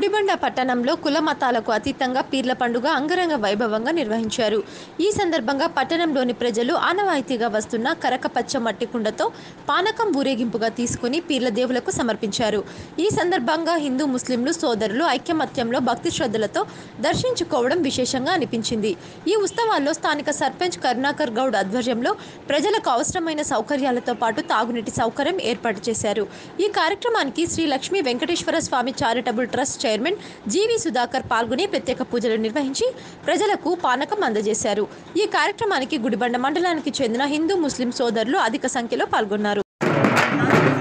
గుడిబండ పట్టణంలో కుల మతాలకు అతీతంగా పీర్ల పండుగ అంగరంగ వైభవంగా నిర్వహించారు ఈ సందర్భంగా పట్టణంలోని ప్రజలు ఆనవాయితీగా వస్తున్న కరకపచ్చ మట్టి కుండతో పానకం ఊరేగింపుగా తీసుకుని పీర్ల దేవులకు సమర్పించారు ఈ సందర్భంగా హిందూ ముస్లింలు సోదరులు ఐక్యమత్యంలో భక్తి శ్రద్ధలతో దర్శించుకోవడం విశేషంగా అనిపించింది ఈ ఉత్సవాల్లో స్థానిక సర్పంచ్ కరుణాకర్ గౌడ్ ఆధ్వర్యంలో ప్రజలకు అవసరమైన సౌకర్యాలతో పాటు తాగునీటి సౌకర్యం ఏర్పాటు చేశారు ఈ కార్యక్రమానికి Sri Lakshmi Venkateswara Swamy charitable trust chairman G V Sudhakar పాల్గొని ప్రత్యేక పూజలు నిర్వహించి ప్రజలకు పానకం అందజేశారు ఈ కార్యక్రమానికి గుడిబండ మండలానికి చెందిన హిందూ ముస్లిం సోదరులు అధిక సంఖ్యలో పాల్గొన్నారు